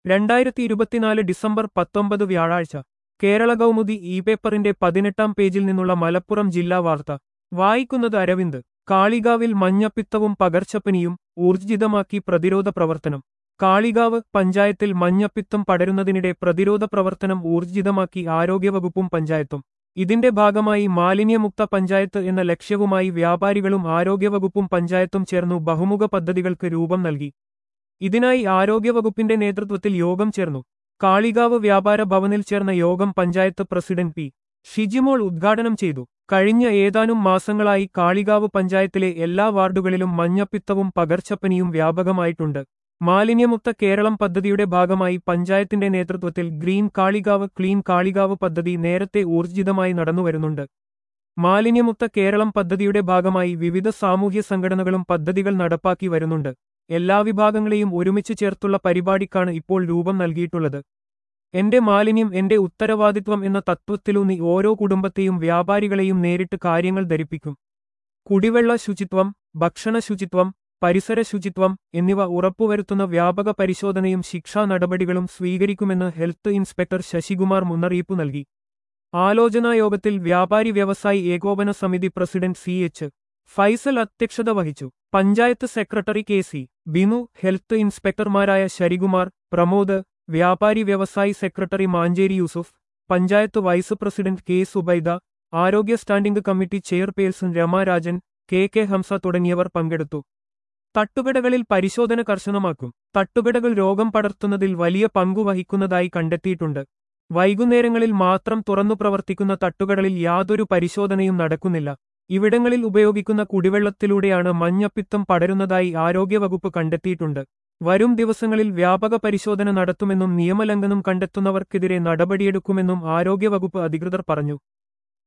രണ്ടായിരത്തി ഇരുപത്തിനാല് ഡിസംബർ പത്തൊമ്പത് വ്യാഴാഴ്ച കേരള കൗമുദി ഇ പേപ്പറിന്റെ പതിനെട്ടാം പേജിൽ നിന്നുള്ള മലപ്പുറം ജില്ലാ വാർത്ത വായിക്കുന്നത് അരവിന്ദ് കാളികാവിൽ മഞ്ഞപ്പിത്തവും പകർച്ചപ്പനിയും ഊർജിതമാക്കി പ്രതിരോധ പ്രവർത്തനം കാളികാവ് പഞ്ചായത്തിൽ മഞ്ഞപ്പിത്തം പടരുന്നതിനിടെ പ്രതിരോധ പ്രവർത്തനം ഊർജിതമാക്കി ആരോഗ്യവകുപ്പും പഞ്ചായത്തും ഇതിന്റെ ഭാഗമായി മാലിന്യമുക്ത പഞ്ചായത്ത് എന്ന ലക്ഷ്യവുമായി വ്യാപാരികളും ആരോഗ്യവകുപ്പും പഞ്ചായത്തും ചേർന്നു ബഹുമുഖ പദ്ധതികൾക്ക് രൂപം നൽകി ഇതിനായി ആരോഗ്യവകുപ്പിന്റെ നേതൃത്വത്തിൽ യോഗം ചേർന്നു കാളികാവ് വ്യാപാര ഭവനിൽ ചേർന്ന യോഗം പഞ്ചായത്ത് പ്രസിഡന്റ് പി ഷിജിമോൾ ഉദ്ഘാടനം ചെയ്തു കഴിഞ്ഞ ഏതാനും മാസങ്ങളായി കാളികാവ് പഞ്ചായത്തിലെ എല്ലാ വാർഡുകളിലും മഞ്ഞപ്പിത്തവും പകർച്ചപ്പനിയും വ്യാപകമായിട്ടുണ്ട് മാലിന്യമുക്ത കേരളം പദ്ധതിയുടെ ഭാഗമായി പഞ്ചായത്തിന്റെ നേതൃത്വത്തിൽ ഗ്രീൻ കാളികാവ് ക്ലീൻ കാളികാവ് പദ്ധതി നേരത്തെ ഊർജിതമായി നടന്നുവരുന്നുണ്ട് മാലിന്യമുക്ത കേരളം പദ്ധതിയുടെ ഭാഗമായി വിവിധ സാമൂഹ്യ സംഘടനകളും പദ്ധതികൾ നടപ്പാക്കി വരുന്നുണ്ട് എല്ലാ വിഭാഗങ്ങളെയും ഒരുമിച്ച് ചേർത്തുള്ള പരിപാടിക്കാണ് ഇപ്പോൾ രൂപം നൽകിയിട്ടുള്ളത് എന്റെ മാലിന്യം എന്റെ ഉത്തരവാദിത്വം എന്ന തത്വത്തിലൂന്നി ഓരോ കുടുംബത്തെയും വ്യാപാരികളെയും നേരിട്ട് കാര്യങ്ങൾ ധരിപ്പിക്കും കുടിവെള്ള ശുചിത്വം ഭക്ഷണ ശുചിത്വം പരിസര ശുചിത്വം എന്നിവ ഉറപ്പുവരുത്തുന്ന വ്യാപക പരിശോധനയും ശിക്ഷാ നടപടികളും സ്വീകരിക്കുമെന്ന് ഹെൽത്ത് ഇൻസ്പെക്ടർ ശശികുമാർ മുന്നറിയിപ്പ് നൽകി ആലോചനായോഗത്തിൽ വ്യാപാരി വ്യവസായി ഏകോപന സമിതി പ്രസിഡന്റ് സി എച്ച് ഫൈസൽ അധ്യക്ഷത വഹിച്ചു panchayat secretary K C Binu health ഇൻസ്പെക്ടർമാരായ ശരികുമാർ പ്രമോദ് വ്യാപാരി വ്യവസായി secretary Mancheri Yusuf panchayat vice president K Zubaida ആരോഗ്യ standing committee chairperson Ramarajan K K Hamza തുടങ്ങിയവർ പങ്കെടുത്തു തട്ടുകടകളിൽ പരിശോധന കർശനമാക്കും തട്ടുകടകൾ രോഗം പടർത്തുന്നതിൽ വലിയ പങ്കു വഹിക്കുന്നതായി കണ്ടെത്തിയിട്ടുണ്ട് വൈകുന്നേരങ്ങളിൽ മാത്രം തുറന്നു പ്രവർത്തിക്കുന്ന തട്ടുകടകളിൽ യാതൊരു പരിശോധനയും നടക്കുന്നില്ല ഇവിടങ്ങളിൽ ഉപയോഗിക്കുന്ന കുടിവെള്ളത്തിലൂടെയാണ് മഞ്ഞപ്പിത്തം പടരുന്നതായി ആരോഗ്യവകുപ്പ് കണ്ടെത്തിയിട്ടുണ്ട് വരും ദിവസങ്ങളിൽ വ്യാപക പരിശോധന നടത്തുമെന്നും നിയമലംഘനം കണ്ടെത്തുന്നവർക്കെതിരെ നടപടിയെടുക്കുമെന്നും ആരോഗ്യവകുപ്പ് അധികൃതർ പറഞ്ഞു